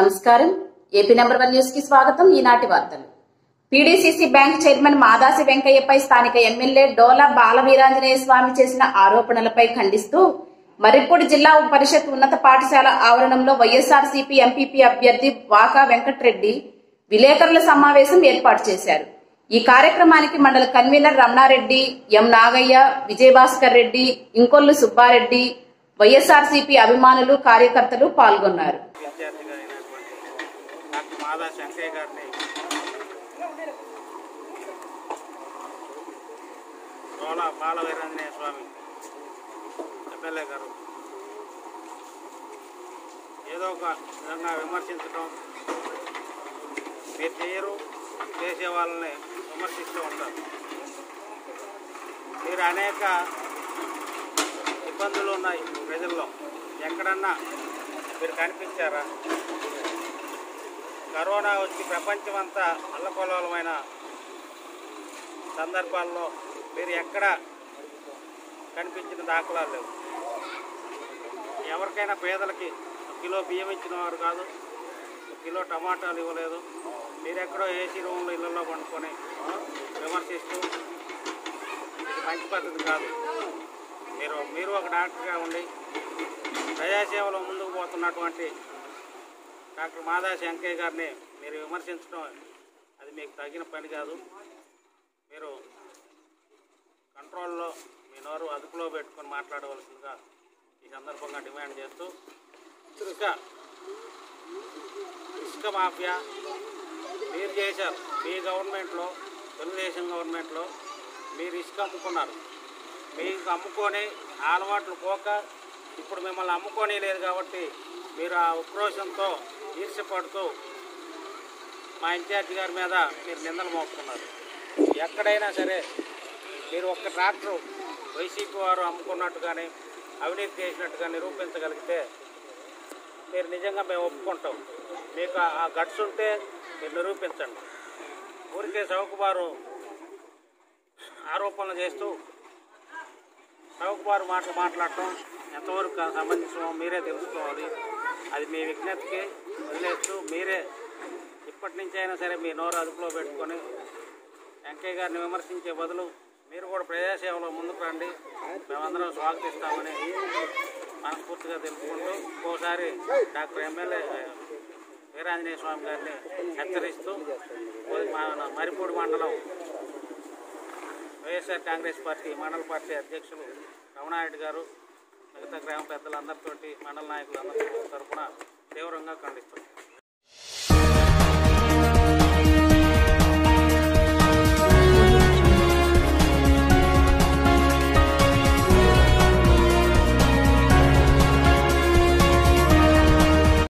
నమస్కారం AP number one news కి స్వాగతం ఈనాటి వార్తలు పీడీసీసీ బ్యాంక్ చైర్మన్ మాదాసి వెంకయ్యపై స్థానిక ఎమ్మెల్యే డోలా బాలవీరాంజనేయ స్వామి చేసిన ఆరోపణలపై ఖండిస్తూ మర్రిపూడి జిల్లా పరిషత్ ఉన్నత పాఠశాల ఆవరణంలో వైఎస్ఆర్సీపీ ఎంపీపీ అభ్యర్థి వాకా వెంకట్రెడ్డి విలేకరుల సమావేశం ఏర్పాటు చేశారు ఈ కార్యక్రమానికి మండల convener Ramana Reddy M Nagaiah Vijayabhaskar Reddy Inkollu Subba Reddy YSRCP అభిమానులు కార్యకర్తలు పాల్గొన్నారు విద్యార్థిగా అయినటువంటి డాక్టర్ మాదా శంకయ్య గారిని రోల బాల వీరాంజనేయ స్వామి ఎమ్మెల్యే గారు ఏదో ఒక విధంగా విమర్శించడం మీరు చేయరు చేసే వాళ్ళని విమర్శిస్తూ ఉంటారు మీరు అనేక ఇబ్బందులు ఉన్నాయి ప్రజల్లో ఎక్కడన్నా మీరు కనిపించారా కరోనా వచ్చి ప్రపంచమంతా అల్లకొల్లమైన సందర్భాల్లో మీరు ఎక్కడ కనిపించిన దాఖలాలు లేవు ఎవరికైనా పేదలకి ఒక కిలో బియ్యం ఇచ్చిన వారు కాదు ఒక కిలో టమాటాలు ఇవ్వలేదు మీరు ఎక్కడో ఏసీ రూమ్లో ఇళ్ళల్లో పండుకొని విమర్శిస్తూ ఇది మంచి పద్ధతి కాదు మీరు మీరు ఒక డాక్టర్గా ఉండి ప్రజాసేవలో ముందుకు పోతున్నటువంటి డాక్టర్ మాదా శంకయ్య గారిని మీరు విమర్శించడం అది మీకు తగిన పని కాదు మీరు కంట్రోల్లో మీ నోరు అదుపులో పెట్టుకొని మాట్లాడవలసిందిగా ఈ సందర్భంగా డిమాండ్ చేస్తూ ఇసుక ఇసుక మాఫియా మీరు చేశారు మీ గవర్నమెంట్లో తెలుగుదేశం గవర్నమెంట్లో మీరు ఇసుక అమ్ముకున్నారు మీకు అమ్ముకొని ఆ అలవాట్లు పోక ఇప్పుడు మిమ్మల్ని అమ్ముకొని లేదు కాబట్టి మీరు ఆ ఉక్రోషంతో ఈర్ష్యపడుతూ మా ఇన్ఛార్జి గారి మీద మీరు నిందలు మోపుతున్నారు ఎక్కడైనా సరే మీరు ఒక్క ట్రాక్టర్ వైసీపీ వారు అమ్ముకున్నట్టు కానీ అవినీతి చేసినట్టుగా నిరూపించగలిగితే మీరు నిజంగా మేము ఒప్పుకుంటాం మీకు ఆ- ఆ గట్స్ ఉంటే మీరు నిరూపించండి ఊరికే చౌకబారు ఆరోపణలు చేస్తూ చౌకబారు మాటలు మాట్లాడటం ఎంతవరకు సంబంధించమో మీరే తెలుసుకోవాలి అది మీ విజ్ఞప్తికి వదిలేస్తూ మీరే ఇప్పటి నుంచి అయినా సరే మీ నోరు అదుపులో పెట్టుకొని వెంకయ్య గారిని విమర్శించే బదులు మీరు కూడా ప్రజాసేవలో ముందుకు రండి మేమందరం స్వాగతిస్తామని మనస్ఫూర్తిగా తెలుపుకుంటూ ఇంకోసారి డాక్టర్ ఎమ్మెల్యే వీరాంజనేయ స్వామి గారిని హెచ్చరిస్తూ మన మరిపూడి మండలం వైఎస్ఆర్ కాంగ్రెస్ పార్టీ మండల పార్టీ అధ్యక్షులు రమణారెడ్డి గారు మిగతా గ్రామ పెద్దలందరితోటి మండల నాయకులందరి తరఫున తీవ్రంగా ఖండిస్తున్నాం